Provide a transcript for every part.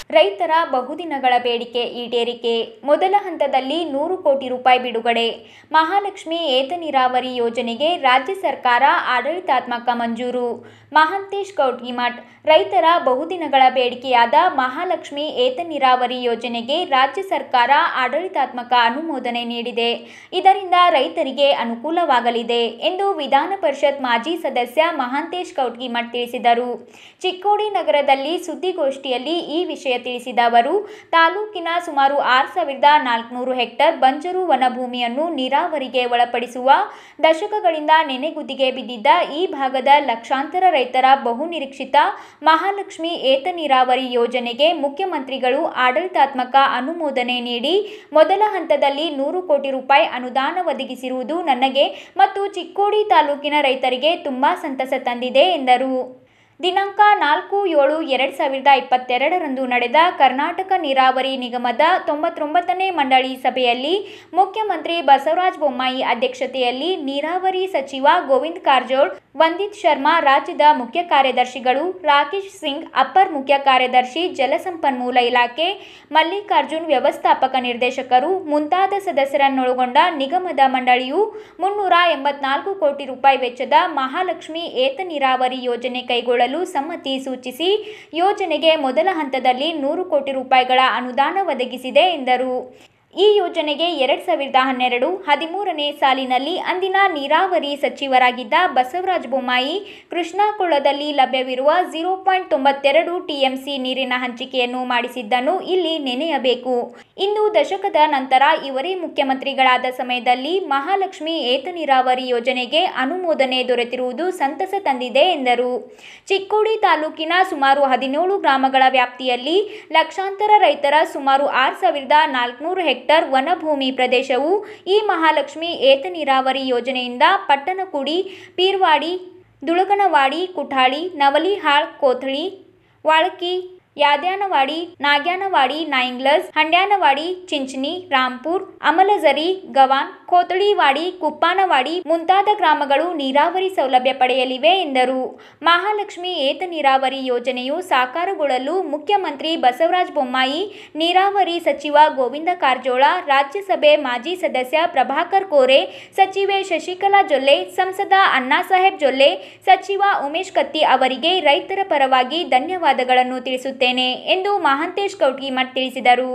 ರೈತರ ಬಹುದಿನಗಳ ಬೇಡಿಕೆ ಈಡೇರಿಕೆ ಮೊದಲ ಹಂತದಲ್ಲಿ ನೂರು ಕೋಟಿ ರೂಪಾಯಿ ಬಿಡುಗಡೆ ಮಹಾಲಕ್ಷ್ಮಿ ಏತ ನೀರಾವರಿ ಯೋಜನೆಗೆ ರಾಜ್ಯ ಸರ್ಕಾರ ಆಡಳಿತಾತ್ಮಕ ಮಂಜೂರು ಮಹಾಂತೇಶ್ ಕೌಟ್ಗಿಮಠ್ ರೈತರ ಬಹುದಿನಗಳ ಬೇಡಿಕೆಯಾದ ಮಹಾಲಕ್ಷ್ಮಿ ಏತ ನೀರಾವರಿ ಯೋಜನೆಗೆ ರಾಜ್ಯ ಸರ್ಕಾರ ಆಡಳಿತಾತ್ಮಕ ಅನುಮೋದನೆ ನೀಡಿದೆ ಇದರಿಂದ ರೈತರಿಗೆ ಅನುಕೂಲವಾಗಲಿದೆ ಎಂದು ವಿಧಾನ ಪರಿಷತ್ ಮಾಜಿ ಸದಸ್ಯ ಮಹಾಂತೇಶ್ ಕೌಟ್ಗಿಮಠ್ ತಿಳಿಸಿದರು ಚಿಕ್ಕೋಡಿ ನಗರದಲ್ಲಿ ಸುದ್ದಿಗೋಷ್ಠಿಯಲ್ಲಿ ಈ ವಿಷಯ ತಿಳಿಸಿದ ಅವರು ತಾಲೂಕಿನ ಸುಮಾರು ಆರು ಸಾವಿರದ ನಾಲ್ಕುನೂರು ಹೆಕ್ಟರ್ ಬಂಜರು ವನಭೂಮಿಯನ್ನು ನೀರಾವರಿಗೆ ಒಳಪಡಿಸುವ ದಶಕಗಳಿಂದ ನೆನೆಗುದಿಗೆ ಬಿದ್ದಿದ್ದ ಈ ಭಾಗದ ಲಕ್ಷಾಂತರ ರೈತರ ಬಹುನಿರೀಕ್ಷಿತ ಮಹಾಲಕ್ಷ್ಮಿ ಏತ ನೀರಾವರಿ ಯೋಜನೆಗೆ ಮುಖ್ಯಮಂತ್ರಿಗಳು ಆಡಳಿತಾತ್ಮಕ ಅನುಮೋದನೆ ನೀಡಿ ಮೊದಲ ಹಂತದಲ್ಲಿ ನೂರು ಕೋಟಿ ರೂಪಾಯಿ ಅನುದಾನ ಒದಗಿಸಿರುವುದು ನನಗೆ ಮತ್ತು ಚಿಕ್ಕೋಡಿ ತಾಲೂಕಿನ ರೈತರಿಗೆ ತುಂಬಾ ಸಂತಸ ತಂದಿದೆ ಎಂದರು ದಿನಾಂಕ ನಾಲ್ಕು ಏಳು ಎರಡು ಸಾವಿರದ ಇಪ್ಪತ್ತೆರಡರಂದು ನಡೆದ ಕರ್ನಾಟಕ ನೀರಾವರಿ ನಿಗಮದ ತೊಂಬತ್ತೊಂಬತ್ತನೇ ಮಂಡಳಿ ಸಭೆಯಲ್ಲಿ ಮುಖ್ಯಮಂತ್ರಿ ಬಸವರಾಜ ಬೊಮ್ಮಾಯಿ ಅಧ್ಯಕ್ಷತೆಯಲ್ಲಿ ನೀರಾವರಿ ಸಚಿವ ಗೋವಿಂದ ಕಾರಜೋಳ್ ವಂದಿತ್ ಶರ್ಮಾ ರಾಜ್ಯದ ಮುಖ್ಯ ಕಾರ್ಯದರ್ಶಿಗಳು ರಾಕೇಶ್ ಸಿಂಗ್ ಅಪ್ಪರ್ ಮುಖ್ಯ ಕಾರ್ಯದರ್ಶಿ ಜಲಸಂಪನ್ಮೂಲ ಇಲಾಖೆ ಮಲ್ಲಿಕಾರ್ಜುನ್ ವ್ಯವಸ್ಥಾಪಕ ನಿರ್ದೇಶಕರು ಮುಂತಾದ ಸದಸ್ಯರನ್ನೊಳಗೊಂಡ ನಿಗಮದ ಮಂಡಳಿಯು ಮುನ್ನೂರ ಎಂಬತ್ನಾಲ್ಕು ಕೋಟಿ ರೂಪಾಯಿ ವೆಚ್ಚದ ಮಹಾಲಕ್ಷ್ಮಿ ಏತ ನೀರಾವರಿ ಯೋಜನೆ ಕೈಗೊಳ್ಳಲು ಸಮ್ಮತಿ ಸೂಚಿಸಿ ಯೋಜನೆಗೆ ಮೊದಲ ಹಂತದಲ್ಲಿ ನೂರು ಕೋಟಿ ರೂಪಾಯಿಗಳ ಅನುದಾನ ಒದಗಿಸಿದೆ ಎಂದರು ಈ ಯೋಜನೆಗೆ ಎರಡ್ ಸಾವಿರದ ಹನ್ನೆರಡು ಹದಿಮೂರನೇ ಸಾಲಿನಲ್ಲಿ ಅಂದಿನ ನೀರಾವರಿ ಸಚಿವರಾಗಿದ್ದ ಬಸವರಾಜ ಬೊಮ್ಮಾಯಿ ಕೃಷ್ಣಾ ಕೊಳ್ಳದಲ್ಲಿ ಲಭ್ಯವಿರುವ ಝೀರೋ ಪಾಯಿಂಟ್ ತೊಂಬತ್ತೆರಡು ಟಿಎಂಸಿ ನೀರಿನ ಹಂಚಿಕೆಯನ್ನು ಮಾಡಿಸಿದ್ದನ್ನು ಇಲ್ಲಿ ನೆನೆಯಬೇಕು ಇಂದು ದಶಕದ ನಂತರ ಇವರೇ ಮುಖ್ಯಮಂತ್ರಿಗಳಾದ ಸಮಯದಲ್ಲಿ ಮಹಾಲಕ್ಷ್ಮಿ ಏತ ನೀರಾವರಿ ಯೋಜನೆಗೆ ಅನುಮೋದನೆ ದೊರೆತಿರುವುದು ಸಂತಸ ತಂದಿದೆ ಎಂದರು ಚಿಕ್ಕೋಡಿ ತಾಲೂಕಿನ ಸುಮಾರು ಹದಿನೇಳು ಗ್ರಾಮಗಳ ವ್ಯಾಪ್ತಿಯಲ್ಲಿ ಲಕ್ಷಾಂತರ ರೈತರ ಸುಮಾರು ಆರು ಸಾವಿರದ ನಾಲ್ಕುನೂರು ಹೆಕ್ಟರ್ ವನಭೂಮಿ ಪ್ರದೇಶವು ಈ ಮಹಾಲಕ್ಷ್ಮಿ ಏತ ನೀರಾವರಿ ಯೋಜನೆಯಿಂದ ಪಟ್ಟಣಕುಡಿ ಪೀರ್ವಾಡಿ ದುಳಗನವಾಡಿ ಕುಠಾಳಿ ನವಲಿಹಾಳ್ ಕೋಥಳಿ ವಾಳಕಿ ಯಾದ್ಯಾನವಾಡಿ ನಾಗ್ಯಾನವಾಡಿ ನಾಯಿಂಗ್ಲಸ್ ಹಂಡ್ಯಾನವಾಡಿ ಚಿಂಚನಿ ರಾಂಪುರ್ ಅಮಲಜರಿ ಗವಾನ್ ಕೋತಳಿವಾಡಿ ಕುಪ್ಪಾನವಾಡಿ ಮುಂತಾದ ಗ್ರಾಮಗಳು ನೀರಾವರಿ ಸೌಲಭ್ಯ ಪಡೆಯಲಿವೆ ಎಂದರು ಮಹಾಲಕ್ಷ್ಮಿ ಏತ ನೀರಾವರಿ ಯೋಜನೆಯು ಸಾಕಾರಗೊಳ್ಳಲು ಮುಖ್ಯಮಂತ್ರಿ ಬಸವರಾಜ ಬೊಮ್ಮಾಯಿ ನೀರಾವರಿ ಸಚಿವ ಗೋವಿಂದ ಕಾರಜೋಳ ರಾಜ್ಯಸಭೆ ಮಾಜಿ ಸದಸ್ಯ ಪ್ರಭಾಕರ್ ಕೋರೆ ಸಚಿವೆ ಶಶಿಕಲಾ ಜೊಲ್ಲೆ ಸಂಸದ ಅಣ್ಣಾಸಾಹೇಬ್ ಜೊಲ್ಲೆ ಸಚಿವ ಉಮೇಶ್ ಕತ್ತಿ ಅವರಿಗೆ ರೈತರ ಪರವಾಗಿ ಧನ್ಯವಾದಗಳನ್ನು ತಿಳಿಸುತ್ತೇನೆ ಎಂದು ಮಹಾಂತೇಶ್ ಕೌಟ್ಗಿಮಠ್ ತಿಳಿಸಿದರು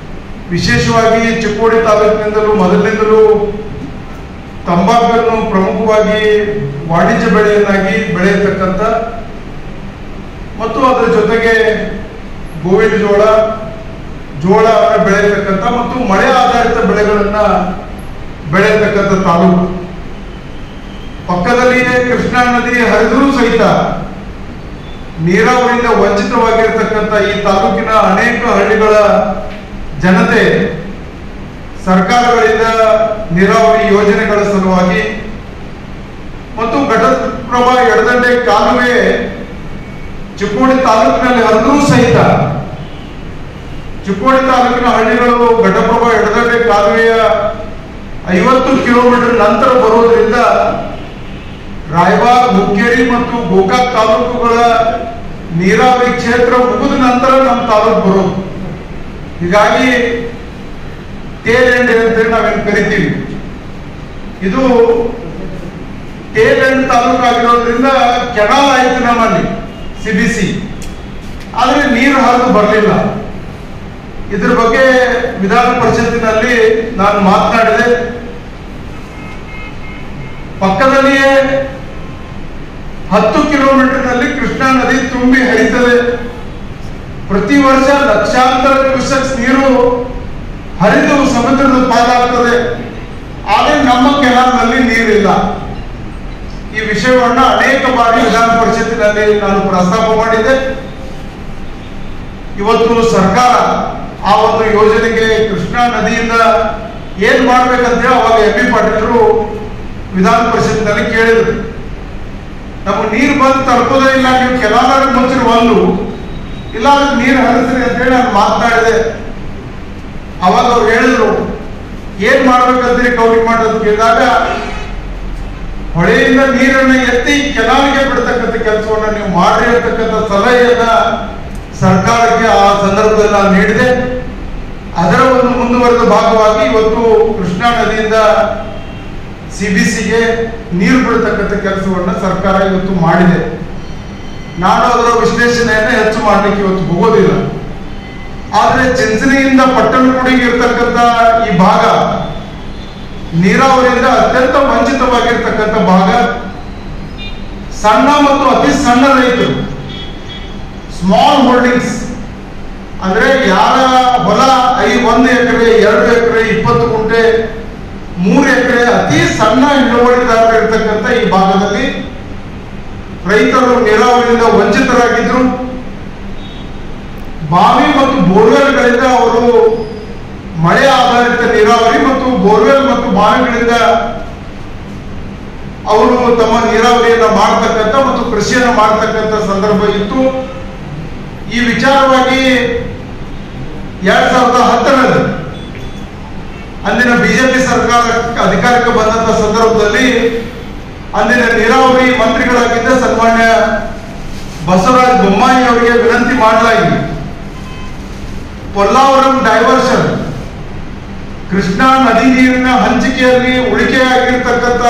ವಿಶೇಷವಾಗಿ ಚಿಕ್ಕೋಡಿ ತಾಲೂಕಿನಿಂದಲೂ ಮೊದಲಿನಿಂದಲೂ ತಂಬಾಕನ್ನು ಪ್ರಮುಖವಾಗಿ ವಾಣಿಜ್ಯ ಬೆಳೆಯನ್ನಾಗಿ ಬೆಳೆಯತಕ್ಕಂಥ ಮತ್ತು ಅದರ ಜೊತೆಗೆ ಗೋವಿನ ಜೋಳ ಜೋಳ ಬೆಳೆಯತಕ್ಕಂಥ ಮತ್ತು ಮಳೆ ಆಧಾರಿತ ಬೆಳೆಗಳನ್ನ ಬೆಳೆಯತಕ್ಕಂಥ ತಾಲೂಕು ಪಕ್ಕದಲ್ಲಿಯೇ ಕೃಷ್ಣಾ ನದಿ ಹರಿದರೂ ಸಹಿತ ನೀರಾವರಿಯಿಂದ ವಂಚಿತವಾಗಿರತಕ್ಕಂಥ ಈ ತಾಲೂಕಿನ ಅನೇಕ ಹಳ್ಳಿಗಳ ಜನತೆ ಸರ್ಕಾರಗಳಿಂದ ನೀರಾವರಿ ಯೋಜನೆಗಳ ಸಲುವಾಗಿ ಮತ್ತು ಘಟಪ್ರಭಾ ಎಡದಂಡೆ ಕಾಲುವೆ ಚಿಕ್ಕೋಡಿ ತಾಲೂಕಿನಲ್ಲಿ ಹರಿದರೂ ಸಹಿತ ಚಿಕ್ಕೋಡಿ ತಾಲೂಕಿನ ಹಳ್ಳಿಗಳು ಘಟಪ್ರಭಾ ಎಡದಂಡೆ ಕಾಲುವೆಯ ಐವತ್ತು ಕಿಲೋಮೀಟರ್ ನಂತರ ಬರೋದ್ರಿಂದ ರಾಯಬಾಗ್ ಹುಕ್ಕೇರಿ ಮತ್ತು ಗೋಕಾಕ್ ತಾಲೂಕುಗಳ ನೀರಾವರಿ ಕ್ಷೇತ್ರ ಮುಗಿದ ನಂತರ ನಮ್ಮ ತಾಲೂಕು ಬರೋದು ಹೀಗಾಗಿ ಟೇಲ್ ಎಂಡ್ ಅಂತೇಳಿ ನಾವೇನು ಕರಿತೀವಿ ಇದು ಟೇಲ್ ಎಂಡ್ ತಾಲೂಕು ಆಗಿರೋದ್ರಿಂದ ಕೆನಾಲ್ ಆಯ್ತು ನಮ್ಮಲ್ಲಿ ಸಿ ಬಿ ಸಿ ಆದ್ರೆ ನೀರು ಹರಿದು ಬರಲಿಲ್ಲ ಇದ್ರ ಬಗ್ಗೆ ವಿಧಾನ ಪರಿಷತ್ತಿನಲ್ಲಿ ನಾನು ಮಾತನಾಡಿದೆ ಪಕ್ಕದಲ್ಲಿಯೇ ಹತ್ತು ಕಿಲೋಮೀಟರ್ನಲ್ಲಿ ಕೃಷ್ಣಾ ನದಿ ತುಂಬಿ ಹರಿತದೆ ಪ್ರತಿ ವರ್ಷ ಲಕ್ಷಾಂತರ ಕ್ಯೂಸೆಕ್ಸ್ ನೀರು ಹರಿದು ಸಮುದ್ರದ ಪಾಲಾಗ್ತದೆ ಆದರೆ ನಮ್ಮ ಕೆನಾಲ್ನಲ್ಲಿ ನೀರಿಲ್ಲ ಈ ವಿಷಯವನ್ನ ಅನೇಕ ಬಾರಿ ವಿಧಾನ ಪರಿಷತ್ತಿನಲ್ಲಿ ನಾನು ಪ್ರಸ್ತಾಪ ಮಾಡಿದ್ದೆ ಇವತ್ತು ಸರ್ಕಾರ ಆ ಒಂದು ಯೋಜನೆಗೆ ಕೃಷ್ಣಾ ನದಿಯಿಂದ ಏನ್ ಮಾಡ್ಬೇಕಂತೇಳಿ ಅವಾಗ ಎಂ ಬಿ ಪಾಟೀಲರು ವಿಧಾನ ಪರಿಷತ್ತಿನಲ್ಲಿ ಕೇಳಿದ್ರು ನಮಗೆ ನೀರು ಬಂದು ತಲುಪೋದೇ ಇಲ್ಲ ನೀವು ಕೆಲಾರ ಮುಚ್ಚಿರುವಲ್ಲು ಇಲ್ಲ ಅದಕ್ಕೆ ನೀರು ಹರಿಸ್ರಿ ಅಂತೇಳಿ ನಾನು ಮಾತನಾಡಿದೆ ಅವಾಗ ಅವ್ರು ಹೇಳಿದ್ರು ಏನ್ ಮಾಡ್ಬೇಕಂತೀರಿ ಕೌಂಟ್ ಮಾಡೋದು ಕೇಳಿದಾಗ ಹೊಳೆಯಿಂದ ನೀರನ್ನ ಎತ್ತಿ ಕೆನಾಲಿಗೆ ಬಿಡ್ತಕ್ಕಂಥ ಕೆಲಸವನ್ನ ನೀವು ಮಾಡ್ರಿ ಅಂತಕ್ಕಂಥ ಸಲಹೆಯನ್ನ ಸರ್ಕಾರಕ್ಕೆ ಆ ಸಂದರ್ಭದಲ್ಲಿ ಸಂದರ್ಭದಲ್ಲಿ ನಾನು ನೀಡಿದೆ ಅದರ ಒಂದು ಮುಂದುವರೆದ ಭಾಗವಾಗಿ ಇವತ್ತು ಕೃಷ್ಣಾ ನದಿಯಿಂದ ಸಿ ಬಿ ಸಿಗೆ ನೀರು ಬಿಡತಕ್ಕಂಥ ಕೆಲಸವನ್ನು ಸರ್ಕಾರ ಇವತ್ತು ಮಾಡಿದೆ ನಾನು ಅದರ ವಿಶ್ಲೇಷಣೆಯನ್ನು ಹೆಚ್ಚು ಮಾಡಲಿಕ್ಕೆ ಇವತ್ತು ಹೋಗೋದಿಲ್ಲ ಆದರೆ ಚಿಂಚನೆಯಿಂದ ಪಟ್ಟಣಗುಡಿಗೆ ಇರ್ತಕ್ಕಂಥ ಈ ಭಾಗ ನೀರಾವರಿಯಿಂದ ಅತ್ಯಂತ ವಂಚಿತವಾಗಿರ್ತಕ್ಕಂಥ ಭಾಗ ಸಣ್ಣ ಮತ್ತು ಅತಿ ಸಣ್ಣ ರೈತರು ಸ್ಮಾಲ್ ಹೋಲ್ಡಿಂಗ್ಸ್ ಅಂದ್ರೆ ಯಾರ ಹೊಲ ಐ ಒಂದು ಎಕರೆ ಎರಡು ಎಕರೆ ಇಪ್ಪತ್ತು ಗುಂಟೆ ಮೂರು ಎಕರೆ ಅತಿ ಸಣ್ಣ ಇಳುವರಿದಾರರು ಇರ್ತಕ್ಕಂಥ ಈ ಭಾಗದಲ್ಲಿ ರೈತರು ನೀರಾವರಿಯಿಂದ ವಂಚಿತರಾಗಿದ್ರು ಬಾವಿ ಮತ್ತು ಬೋರ್ವೆಲ್ಗಳಿಂದ ಅವರು ಮಳೆ ಆಧಾರಿತ ನೀರಾವರಿ ಮತ್ತು ಬೋರ್ವೆಲ್ ಮತ್ತು ಬಾವಿಗಳಿಂದ ಅವರು ತಮ್ಮ ನೀರಾವರಿಯನ್ನ ಮಾಡತಕ್ಕಂಥ ಮತ್ತು ಕೃಷಿಯನ್ನ ಮಾಡತಕ್ಕಂಥ ಸಂದರ್ಭ ಇತ್ತು ಈ ವಿಚಾರವಾಗಿ ಎರಡ್ ಸಾವಿರದ ಹತ್ತರಲ್ಲಿ ಅಂದಿನ ಬಿಜೆಪಿ ಸರ್ಕಾರ ಅಧಿಕಾರಕ್ಕೆ ಬಂದಂತ ಸಂದರ್ಭದಲ್ಲಿ ಅಂದಿನ ನೀರಾವರಿ ಮಂತ್ರಿಗಳಾಗಿದ್ದ ಸನ್ಮಾನ್ಯ ಬಸವರಾಜ ಬೊಮ್ಮಾಯಿ ಅವರಿಗೆ ವಿನಂತಿ ಮಾಡಲಾಗಿದೆ ಪೊಲ್ಲಾವರಂ ಡೈವರ್ಷನ್ ಕೃಷ್ಣಾ ನದಿ ನೀರಿನ ಹಂಚಿಕೆಯಲ್ಲಿ ಉಳಿಕೆಯಾಗಿರ್ತಕ್ಕಂಥ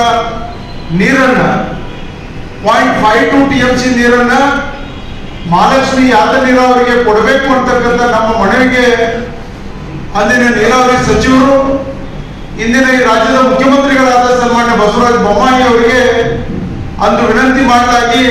ನೀರನ್ನ point five two T M C ನೀರನ್ನ ಮಹಾಲಕ್ಷ್ಮಿ ಯಾತ ನೀರಾವರಿಗೆ ಕೊಡಬೇಕು ಅಂತಕ್ಕಂಥ ನಮ್ಮ ಮನವಿಗೆ ಅಂದಿನ ನೀರಾವರಿ ಸಚಿವರು ಇಂದಿನ ಈ ರಾಜ್ಯದ ಮುಖ್ಯಮಂತ್ರಿಗಳಾದ ಸನ್ಮಾನ್ಯ ಬಸವರಾಜ ಬೊಮ್ಮಾಯಿ ಅವರಿಗೆ ಅಂದು ವಿನಂತಿ ಮಾಡಲಾಗಿ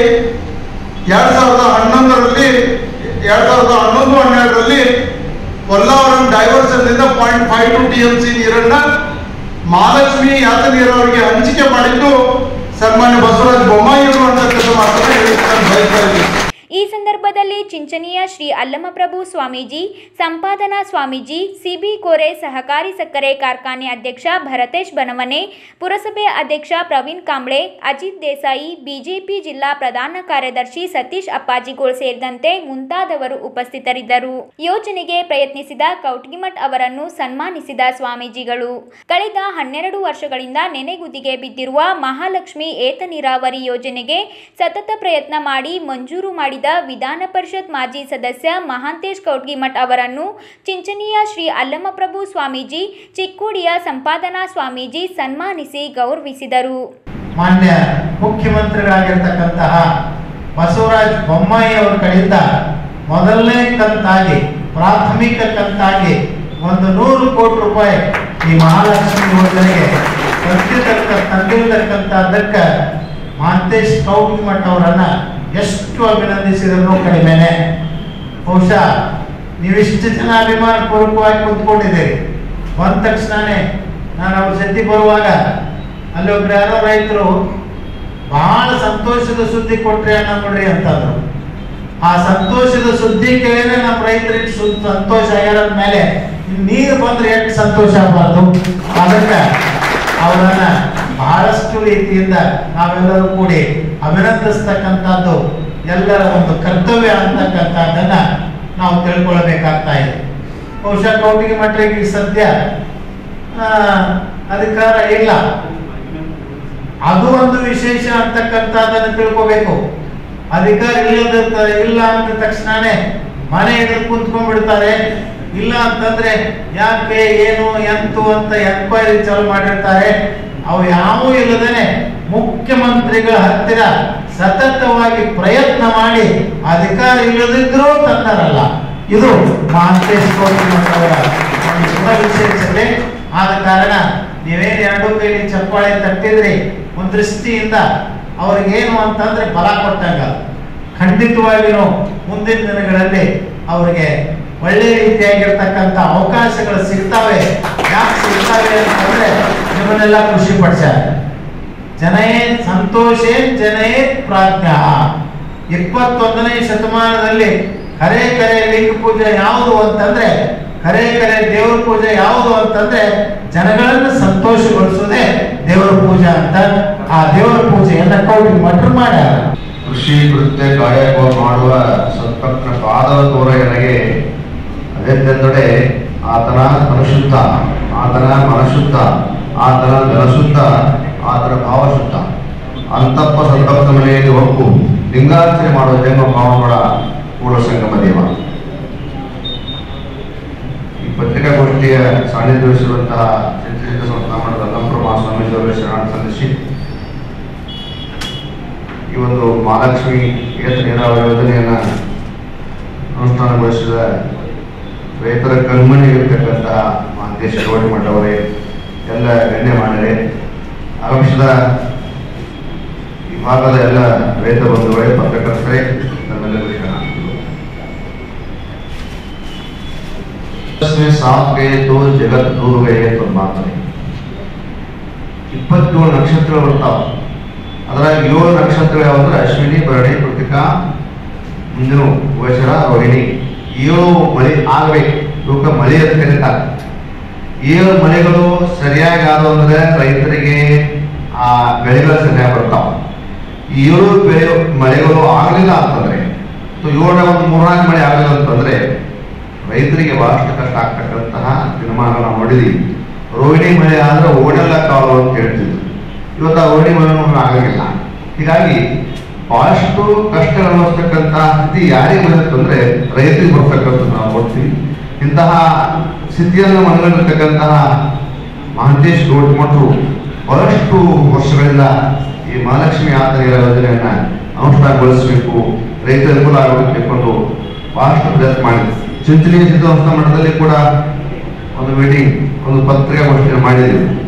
ಎರಡ್ ಸಾವಿರದ ಹನ್ನೊಂದರಲ್ಲಿ ಎರಡ್ ಸಾವಿರದ ಹನ್ನೊಂದು ಹನ್ನೆರಡರಲ್ಲಿ ಕೊಲ್ಲಾವರಂ ಡೈವರ್ಷನ್ ನಿಂದ point five two T M C ನೀರನ್ನ ಮಹಾಲಕ್ಷ್ಮಿ ಯಾತ ನೀರಾವರಿಗೆ ಹಂಚಿಕೆ ಮಾಡಿದ್ದು ಸನ್ಮಾನ್ಯ ಬಸವರಾಜ ಬೊಮ್ಮಾಯಿ ಅವರು ಅಂತಕ್ಕಂಥ ಮಾತನ್ನ ಹೇಳಿಕ್ಕೆ ನಾನು ಬಯಸ್ತಾ ಇದ್ದೀನಿ ಈ ಸಂದರ್ಭದಲ್ಲಿ ಚಿಂಚನೀಯ ಶ್ರೀ ಅಲ್ಲಮಪ್ರಭು ಸ್ವಾಮೀಜಿ ಸಂಪಾದನಾ ಸ್ವಾಮೀಜಿ ಸಿಬಿ ಕೋರೆ ಸಹಕಾರಿ ಸಕ್ಕರೆ ಕಾರ್ಖಾನೆ ಅಧ್ಯಕ್ಷ ಭರತೇಶ್ ಬನವನೆ ಪುರಸಭೆ ಅಧ್ಯಕ್ಷ ಪ್ರವೀಣ್ ಕಾಂಬ್ಳೆ ಅಜಿತ್ ದೇಸಾಯಿ ಬಿಜೆಪಿ ಜಿಲ್ಲಾ ಪ್ರಧಾನ ಕಾರ್ಯದರ್ಶಿ ಸತೀಶ್ ಅಪ್ಪಾಜಿಗೋಳ್ ಸೇರಿದಂತೆ ಮುಂತಾದವರು ಉಪಸ್ಥಿತರಿದ್ದರು ಯೋಜನೆಗೆ ಪ್ರಯತ್ನಿಸಿದ ಕೌಟ್ಗಿಮಠ್ ಅವರನ್ನು ಸನ್ಮಾನಿಸಿದ ಸ್ವಾಮೀಜಿಗಳು ಕಳೆದ ಹನ್ನೆರಡು ವರ್ಷಗಳಿಂದ ನೆನೆಗುದಿಗೆ ಬಿದ್ದಿರುವ ಮಹಾಲಕ್ಷ್ಮಿ ಏತ ನೀರಾವರಿ ಯೋಜನೆಗೆ ಸತತ ಪ್ರಯತ್ನ ಮಾಡಿ ಮಂಜೂರು ಮಾಡಿದ ವಿಧಾನ ಪರಿಷತ್ ಮಾಜಿ ಸದಸ್ಯ ಮಹಾಂತೇಶ್ ಕೌಟ್ಗಿಮಠ್ ಅವರನ್ನು ಚಿಂಚನೀಯ ಶ್ರೀ ಅಲ್ಲಮಪ್ರಭು ಸ್ವಾಮೀಜಿ ಚಿಕ್ಕೋಡಿಯ ಸಂಪಾದನಾ ಸ್ವಾಮೀಜಿ ಸನ್ಮಾನಿಸಿ ಗೌರವಿಸಿದರು ಮಾನ್ಯ ಮುಖ್ಯಮಂತ್ರಿಗಳಾಗಿರ್ತಕ್ಕಂತಹ ಬಸವರಾಜ ಬೊಮ್ಮಾಯಿ ಅವರ ಕಡೆಯಿಂದ ಮೊದಲನೇ ಕಂತಾಗಿ ಪ್ರಾಥಮಿಕ ಕಂತಾಗಿ ಒಂದು ನೂರು ಕೋಟಿ ರೂಪಾಯಿ ಈ ಮಹಾಲಕ್ಷ್ಮಿ ಯೋಜನೆಗೆ ತಂದಿರ್ತಕ್ಕ ತಂದಿರತಕ್ಕಂಥದ್ದಕ್ಕೆ ಮಹಾಂತೇಶ್ ಕೌಟಿಮಠ ಅವರನ್ನ ಎಷ್ಟು ಅಭಿನಂದಿಸಿದ್ರು ಕಡಿಮೆನೆ ಬಹುಶಃ ನೀವಿಷ್ಟು ಜನ ಅಭಿಮಾನಪೂರ್ವಕವಾಗಿ ಕುಂತ್ಕೊಂಡಿದ್ದೀರಿ ಬಂದ ತಕ್ಷಣನೇ ನಾನು ಅವ್ರ ಜೊತೆ ಬರುವಾಗ ಅಲ್ಲಿ ಒಬ್ರು ಯಾರೋ ರೈತರು ಬಹಳ ಸಂತೋಷದ ಸುದ್ದಿ ಕೊಟ್ರಿ ಅಣ್ಣ ನೋಡ್ರಿ ಅಂತಂದ್ರು ಆ ಸಂತೋಷದ ಸುದ್ದಿ ಕೇಳಿದ್ರೆ ನಮ್ಮ ರೈತರಿಗೆ ಸು ಸಂತೋಷ ಆಗ್ಯಾರ ಮೇಲೆ ನೀರು ಬಂದ್ರೆ ಎಷ್ಟು ಸಂತೋಷ ಆಗಬಾರ್ದು ಅದಕ್ಕೆ ಅವರನ್ನ ಬಹಳಷ್ಟು ರೀತಿಯಿಂದ ನಾವೆಲ್ಲರೂ ಕೂಡಿ ಅಭಿನಂದಿಸ್ತಕ್ಕಂಥದ್ದು ಎಲ್ಲರ ಒಂದು ಕರ್ತವ್ಯ ಅಂತಕ್ಕಂಥದ್ದನ್ನ ನಾವು ತಿಳ್ಕೊಳ್ಬೇಕಾಗ್ತಾ ಇದೆ ಬಹುಶಃ ಕೌಟಿಗೆ ಮಠರಿಗೆ ಈಗ ಸದ್ಯ ಆ, ಅಧಿಕಾರ ಇಲ್ಲ ಅದು ಒಂದು ವಿಶೇಷ ಅಂತಕ್ಕಂಥದ್ದನ್ನು ತಿಳ್ಕೋಬೇಕು ಅಧಿಕಾರ ಇಲ್ಲದ ಇಲ್ಲ ಅಂದ ತಕ್ಷಣನೇ ಮನೆ ಎದುರು ಕುಂತ್ಕೊಂಡ್ಬಿಡ್ತಾರೆ ಇಲ್ಲ ಅಂತಂದ್ರೆ ಯಾಕೆ ಏನು ಎಂತು ಅಂತ ಎನ್ಕ್ವೈರಿ ಚಾಲು ಮಾಡಿರ್ತಾರೆ ಅವು ಯಾವೂ ಇಲ್ಲದೇನೆ ಮುಖ್ಯಮಂತ್ರಿಗಳ ಹತ್ತಿರ ಸತತವಾಗಿ ಪ್ರಯತ್ನ ಮಾಡಿ ಅಧಿಕಾರ ಇಲ್ಲದಿದ್ರೂ ತಂದಾರಲ್ಲ ಇದು ಮಹಾಂತೇಶ್ ಗೌತಮ್ ಅವರ ಒಂದು ಗುಣ ವಿಶೇಷತೆ ಆದ ಕಾರಣ ನೀವೇನು ಎರಡು ಕೈಲಿ ಚಪ್ಪಾಳೆ ತಟ್ಟಿದ್ರಿ ಒಂದು ದೃಷ್ಟಿಯಿಂದ ಅವ್ರಿಗೇನು ಅಂತಂದ್ರೆ ಬಲ ಕೊಟ್ಟಂಗ ಖಂಡಿತವಾಗಿಯೂ ಮುಂದಿನ ದಿನಗಳಲ್ಲಿ ಅವರಿಗೆ ಒಳ್ಳೆ ರೀತಿಯಾಗಿರ್ತಕ್ಕಂಥ ಅವಕಾಶಗಳು ಸಿಗ್ತವೆ ಯಾಕೆ ಸಿಗ್ತವೆ ಅಂತಂದ್ರೆ ನಿಮ್ಮನ್ನೆಲ್ಲ ಖುಷಿ ಪಡಿಸ್ಯಾರ ಜನೇ ಸಂತೋಷೇ ಜನೇ ಪ್ರಾಜ್ಞ ಇಪ್ಪತ್ತೊಂದನೇ ಶತಮಾನದಲ್ಲಿ ಕರೆ ಕರೆ ಲಿಂಗ ಪೂಜೆ ಯಾವುದು ಅಂತಂದ್ರೆ ಕರೆ ಕರೆ ದೇವರ ಪೂಜೆ ಯಾವುದು ಅಂತಂದ್ರೆ ಜನಗಳನ್ನು ಸಂತೋಷಗೊಳಿಸೋದೇ ದೇವರ ಪೂಜೆ ಅಂತ ಆ ದೇವರ ಪೂಜೆಯನ್ನ ಕೌಟಿ ಮಠರು ಮಾಡ್ಯಾರ ಕೃಷಿ ಕೃತ್ಯ ಕಾಯಕ ಮಾಡುವ ಸತ್ಪತ್ರ ಪಾದದ ತೋರ ಎನಗೆ ಅದೆಂದೆಂದೊಡೆ ಆತನ ಮನಶುದ್ಧ ಆತನ ಮನಶುದ್ಧ ಆತನ ಧನಶುದ್ಧ ಆತನ ಭಾವಶುದ್ಧ ಅಂತಪ್ಪ ಸಂತಪ್ತ ಮನೆಯಲ್ಲಿ ಒಪ್ಪು ಲಿಂಗಾರ್ಚನೆ ಮಾಡುವ ಜನ್ಮ ಭಾವಗಳ ಮೂಲ ಸಂಗಮ ದೇವ ಕಮಿಟಿಯ ಸಾನ್ನಿಧ್ಯ ವಹಿಸಿರುವಂತಹ ಚಿಂತಿತ ಸಂಸ್ಥಾನ ಮಠದ ಸಂಭ್ರಮ ಸ್ವಾಮೀಜಿಯವರ ಶರಣ ಸಂದೇಶಿ ಈ ಒಂದು ಮಹಾಲಕ್ಷ್ಮಿ ಏತ ನೀರಾವರಿ ಯೋಜನೆಯನ್ನ ಅನುಷ್ಠಾನಗೊಳಿಸಿದ ರೈತರ ಕಣ್ಮಣಿಗಿರ್ತಕ್ಕಂತಹ ಮಹಂತೇಶ್ ಗೌಡಿಮಠ ಅವರೇ ಎಲ್ಲ ಗಣ್ಯ ಮಾಡಿದರೆ ಆಗಮಿಸಿದ ಈ ಭಾಗದ ಎಲ್ಲ ರೈತ ಬಂಧುಗಳೇ ಪತ್ರಕರ್ತರೇ ನಮ್ಮೆಲ್ಲರಿಗೂ ಶರಣಾರ್ಥಿಗಳು में साथ गए तो जगत दूर गए तो बात नहीं ಇಪ್ಪತ್ತೇಳು ನಕ್ಷತ್ರಗಳು ಬರ್ತಾವ ಅದ್ರಾಗ ಏಳು ನಕ್ಷತ್ರ ಯಾವಂದ್ರೆ ಅಶ್ವಿನಿ ಭರಣಿ ಕೃತಿಕಾ ಮುಂದಿನ ವೈಶರ ರೋಹಿಣಿ ಏಳು ಮಳೆ ಆಗ್ಬೇಕು ಇವಕ್ಕ ಮಳೆ ಅಂತ ಕರೀತಾರೆ ಏಳು ಮಳೆಗಳು ಸರಿಯಾಗಿ ಆದವು ಅಂದ್ರೆ ರೈತರಿಗೆ ಆ ಬೆಳೆಗಳು ಸರಿಯಾಗಿ ಬರ್ತಾವ ಏಳು ಬೆಳೆ ಮಳೆಗಳು ಆಗಲಿಲ್ಲ ಅಂತಂದ್ರೆ ಏಳ ಒಂದು ಮೂರ್ನಾಲ್ಕು ಮಳೆ ಆಗಲಿಲ್ಲ ಅಂತಂದ್ರೆ ರೈತರಿಗೆ ಬಹಳಷ್ಟು ಕಷ್ಟ ಆಗ್ತಕ್ಕಂತಹ ದಿನಮಾನ ನಾವು ನೋಡಿದೀವಿ ರೋಹಿಣಿ ಮಳೆ ಆದ್ರೆ ಓಡೆಲ್ಲ ಕಾಳು ಅಂತ ಹೇಳ್ತಿದ್ರು ಇವತ್ತು ಆ ರೋಹಿಣಿ ಮಳೆ ನಮಗೆ ಆಗಲಿಲ್ಲ ಹೀಗಾಗಿ ಬಹಳಷ್ಟು ಕಷ್ಟ ಅನುಭವಿಸ್ತಕ್ಕಂತಹ ಸ್ಥಿತಿ ಯಾರಿಗೆ ಬರುತ್ತಂದ್ರೆ ರೈತರಿಗೆ ಬರ್ತಕ್ಕಂಥ ನಾವು ನೋಡ್ತೀವಿ ಇಂತಹ ಸ್ಥಿತಿಯನ್ನು ಮನಗಂಡಿರ್ತಕ್ಕಂತಹ ಮಹಂತೇಶ್ ಗೌಡ್ಮಠರು ಬಹಳಷ್ಟು ವರ್ಷಗಳಿಂದ ಈ ಮಹಾಲಕ್ಷ್ಮಿ ಆತನೀರ ಯೋಜನೆಯನ್ನ ಅನುಷ್ಠಾನಗೊಳಿಸಬೇಕು ರೈತರ ಅನುಕೂಲ ಆಗಬೇಕು ತಿಳ್ಕೊಂಡು ಬಹಳಷ್ಟು ಪ್ರಯತ್ನ ಮಾಡಿದ್ರು ಚಿಂಚಲಿ ಸಿದ್ಧ ಸಂಸ್ಥಾ ಮಠದಲ್ಲಿ ಕೂಡ ಒಂದು ಮೀಟಿಂಗ್ ಒಂದು ಪತ್ರಿಕಾಗೋಷ್ಠಿಯನ್ನು ಮಾಡಿದ್ದೀವಿ